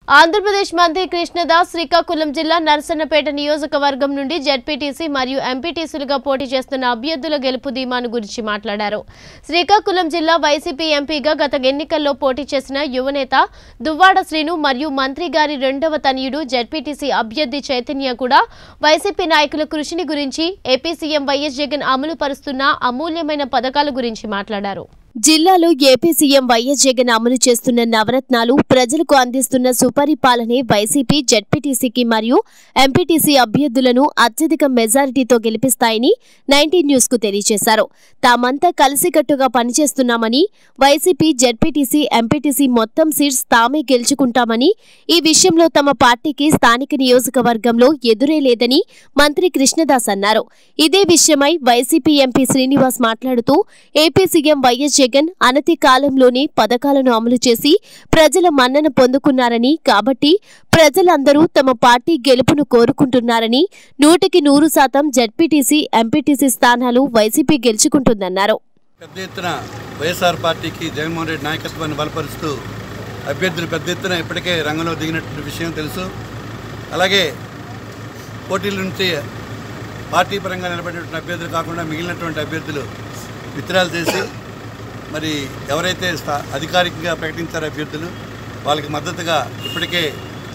ఆంధ్రప్రదేశ్ మంత్రి కృష్ణదాస్ శ్రీకాకుళం జిల్లా నరసన్నపేట నియోజకవర్గం నుండి జెడ్పీటీసీ మరియు ఎంపీటీసీలుగా పోటీ చేస్తున్న అభ్యర్థుల గెలుపు ధీమాను గురించి మాట్లాడారు శ్రీకాకుళం జిల్లా వైసీపీ ఎంపీగా గత ఎన్నికల్లో పోటీ చేసిన యువనేత దువ్వాడ శ్రీను మరియు మంత్రి గారి రెండవ తనయుడు జెడ్పీటీసీ అభ్యర్థి చైతన్య కూడా వైసీపీ నాయకుల కృషిని గురించి ఏపీ సీఎం వైఎస్ జగన్ అమలు పరుస్తున్న అమూల్యమైన పథకాల గురించి మాట్లాడారు జిల్లాలో ఏపీ సీఎం వైఎస్ జగన్ అమలు చేస్తున్న నవరత్నాలు ప్రజలకు అందిస్తున్న సుపరిపాలనే వైసీపీ జెడ్పీటీసీకి మరియు ఎంపీటీసీ అభ్యర్థులను అత్యధిక మెజారిటీతో గెలిపిస్తాయని నైన్టీన్ న్యూస్ కు తెలియజేశారు తామంతా కలిసికట్టుగా పనిచేస్తున్నామని వైసీపీ జెడ్పీటీసీ ఎంపీటీసీ మొత్తం సీట్స్ తామే గెలుచుకుంటామని ఈ విషయంలో తమ పార్టీకి స్థానిక నియోజకవర్గంలో ఎదురే లేదని మంత్రి కృష్ణదాస్ అన్నారు ఇదే విషయమై వైసీపీ ఎంపీ శ్రీనివాస్ మాట్లాడుతూ ఏపీ సీఎం వైఎస్ జగన్ అనతి కాలంలోనే పథకాలను అమలు చేసి ప్రజల మన్నన పొందుకున్నారని కాబట్టి ప్రజలందరూ తమ పార్టీ గెలుపును కోరుకుంటున్నారని నూటికి నూరు శాతం జెడ్పీటీసీ ఎంపీటీసీ స్థానాలు వైసీపీ గెలుచుకుంటుందన్నారు పెద్ద ఎత్తున వైఎస్ఆర్ పార్టీకి జగన్మోహన్ రెడ్డి నాయకత్వాన్ని బలపరుస్తూ అభ్యర్థులు పెద్ద ఎత్తున ఇప్పటికే రంగంలో దిగినటువంటి విషయం తెలుసు అలాగే పోటీల నుంచి పార్టీ పరంగా నిలబడినటువంటి అభ్యర్థులు కాకుండా మిగిలినటువంటి అభ్యర్థులు విత్డ్రాలు చేసి మరి ఎవరైతే స్థా- అధికారికంగా ప్రకటించారో అభ్యర్థులు వాళ్ళకి మద్దతుగా ఇప్పటికే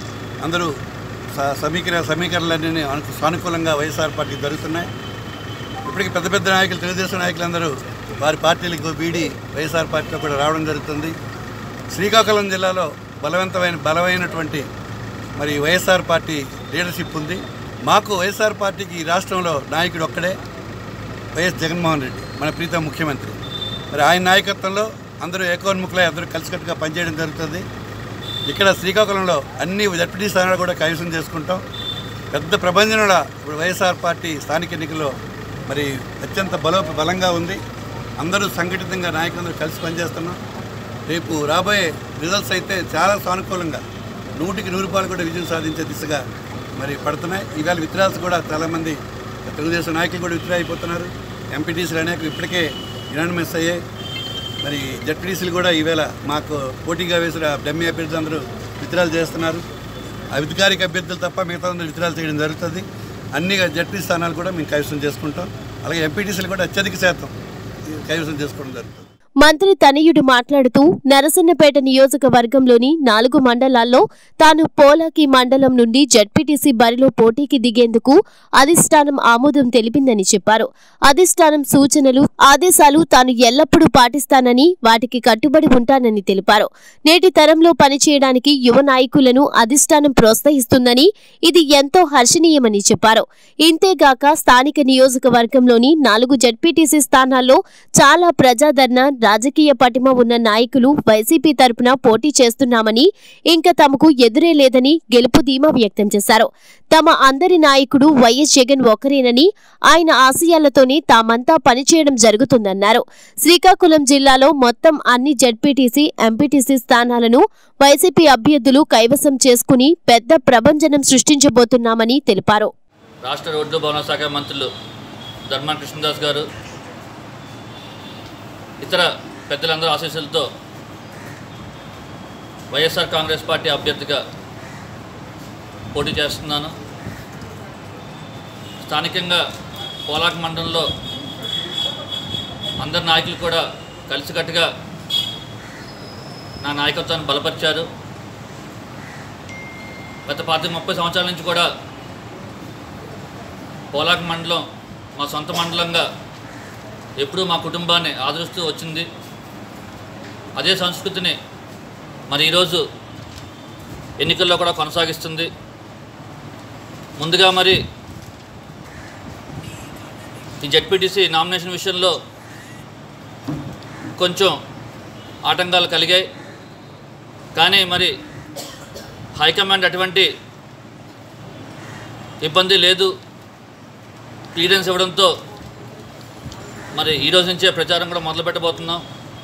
అందరూ స- సమీకరణ సమీకరణలన్నీ అను- సానుకూలంగా వైఎస్ఆర్ పార్టీకి జరుగుతున్నాయి ఇప్పటికి పెద్ద పెద్ద నాయకులు తెలుగుదేశం నాయకులందరూ వారి పార్టీలకు వీడి వైఎస్ఆర్ పార్టీలో కూడా రావడం జరుగుతుంది శ్రీకాకుళం జిల్లాలో బలవంతమైన బలమైనటువంటి మరి వైఎస్ఆర్ పార్టీ లీడర్షిప్ ఉంది మాకు వైఎస్ఆర్ పార్టీకి ఈ రాష్ట్రంలో నాయకుడు ఒక్కడే వైఎస్ జగన్మోహన్ రెడ్డి మన ప్రీతం ముఖ్యమంత్రి మరి ఆయన నాయకత్వంలో అందరూ ఏకోన్ముఖులై అందరూ కలిసికట్టుగా పనిచేయడం జరుగుతుంది ఇక్కడ శ్రీకాకుళంలో అన్ని జడ్పీటీ స్థానాలు కూడా కైవసం చేసుకుంటాం పెద్ద ప్రభంజనంలో ఇప్పుడు వైఎస్ఆర్ పార్టీ స్థానిక ఎన్నికల్లో మరి అత్యంత బలో బలంగా ఉంది అందరూ సంఘటితంగా నాయకులందరూ కలిసి పనిచేస్తున్నాం రేపు రాబోయే రిజల్ట్స్ అయితే చాలా సానుకూలంగా నూటికి నూరు రూపాయలు కూడా విజయం సాధించే దిశగా మరి పడుతున్నాయి ఈవేళ విత్డ్రాల్స్ కూడా చాలామంది తెలుగుదేశం నాయకులు కూడా విత్డ్రా అయిపోతున్నారు ఎంపీటీసీలు అనేక ఇప్పటికే యునానిమస్ అయ్యాయి మరి జడ్పీటీసీలు కూడా ఈవేళ మాకు పోటీగా వేసిన డమ్మీ అభ్యర్థులు అందరూ విత్డ్రాలు చేస్తున్నారు అధికారిక అభ్యర్థులు తప్ప మిగతా అందరూ విత్డ్రాలు చేయడం జరుగుతుంది అన్ని జడ్పీ స్థానాలు కూడా మేము కైవసం చేసుకుంటాం అలాగే ఎంపీటీసీలు కూడా అత్యధిక శాతం కైవసం చేసుకోవడం జరుగుతుంది మంత్రి తనయుడు మాట్లాడుతూ నరసన్నపేట నియోజకవర్గంలోని నాలుగు మండలాల్లో తాను పోలాకి మండలం నుండి జడ్పీటీసీ బరిలో పోటీకి దిగేందుకు అధిష్టానం ఆమోదం తెలిపిందని చెప్పారు అధిష్టానం సూచనలు ఆదేశాలు తాను ఎల్లప్పుడూ పాటిస్తానని వాటికి కట్టుబడి ఉంటానని తెలిపారు నేటి తరంలో పనిచేయడానికి యువ నాయకులను అధిష్టానం ప్రోత్సహిస్తుందని ఇది ఎంతో హర్షణీయమని చెప్పారు ఇంతేగాక స్థానిక నియోజకవర్గంలోని నాలుగు జడ్పీటీసీ స్థానాల్లో చాలా ప్రజాదరణ రాజకీయ పటిమ ఉన్న నాయకులు వైసీపీ తరపున పోటీ చేస్తున్నామని ఇంకా తమకు ఎదురే లేదని గెలుపు ధీమా వ్యక్తం చేశారు తమ అందరి నాయకుడు వైఎస్ జగన్ ఒకరేనని ఆయన ఆశయాలతోనే తామంతా పనిచేయడం జరుగుతుందన్నారు శ్రీకాకుళం జిల్లాలో మొత్తం అన్ని జడ్పీటీసీ ఎంపీటీసీ స్థానాలను వైసీపీ అభ్యర్థులు కైవసం చేసుకుని పెద్ద ప్రభంజనం సృష్టించబోతున్నామని తెలిపారు రాష్ట్ర రోడ్లు భవన శాఖ మంత్రులు ధర్మాన కృష్ణదాస్ గారు ఇతర పెద్దలందరూ ఆశీస్సులతో వైఎస్ఆర్ కాంగ్రెస్ పార్టీ అభ్యర్థిగా పోటీ చేస్తున్నాను స్థానికంగా పోలాక్ మండలంలో అందరి నాయకులు కూడా కలిసికట్టుగా నా నాయకత్వాన్ని బలపరిచారు గత పాతిక ముప్పై సంవత్సరాల నుంచి కూడా పోలాక్ మండలం మా సొంత మండలంగా ఎప్పుడూ మా కుటుంబాన్ని ఆదరిస్తూ వచ్చింది అదే సంస్కృతిని మరి ఈరోజు ఎన్నికల్లో కూడా కొనసాగిస్తుంది ముందుగా మరి ఈ జడ్పీటీసీ నామినేషన్ విషయంలో కొంచెం ఆటంకాలు కలిగాయి కానీ మరి హైకమాండ్ అటువంటి ఇబ్బంది లేదు క్లియరెన్స్ ఇవ్వడంతో మరి ఈ రోజు నుంచే ప్రచారం కూడా మొదలు పెట్టబోతున్నాం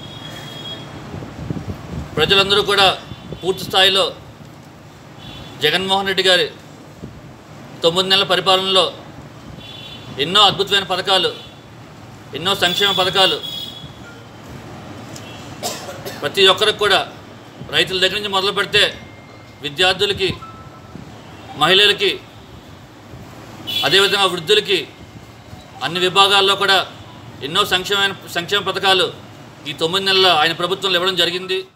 ప్రజలందరూ కూడా పూర్తి స్థాయిలో జగన్మోహన్ రెడ్డి గారి తొమ్మిది నెలల పరిపాలనలో ఎన్నో అద్భుతమైన పథకాలు ఎన్నో సంక్షేమ పథకాలు ప్రతి ఒక్కరికి కూడా రైతుల దగ్గర నుంచి మొదలు పెడితే విద్యార్థులకి మహిళలకి అదేవిధంగా వృద్ధులకి అన్ని విభాగాల్లో కూడా ఎన్నో సంక్షేమ సంక్షేమ పథకాలు ఈ తొమ్మిది నెలల ఆయన ప్రభుత్వంలో ఇవ్వడం జరిగింది